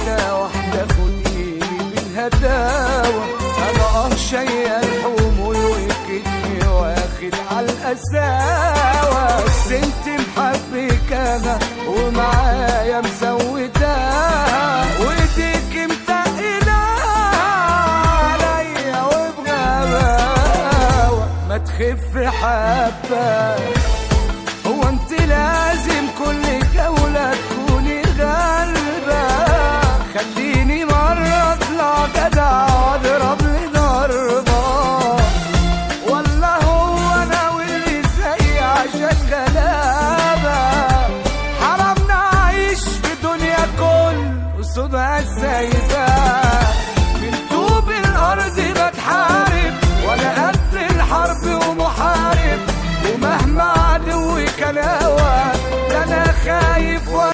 واحدة واحدة خديني بالهداوة أنا اه شايل الحمول وكتفي واخد على القساوة بس انت محبك أنا ومعايا مزوداها وايديك متقلة عليا وبغباوة ما تخف حبة هو انت لازم كل جولة تكوني غالبة خليني مرة اطلع جدع واضرب لي ضربة ولا هو انا واللي زي عشان غلابة حرام نعيش في دنيا كل وصولها سايبة من طوب الارض بتحارب وانا قد الحرب ومحارب ومهما عدوي كان هوى ده انا خايف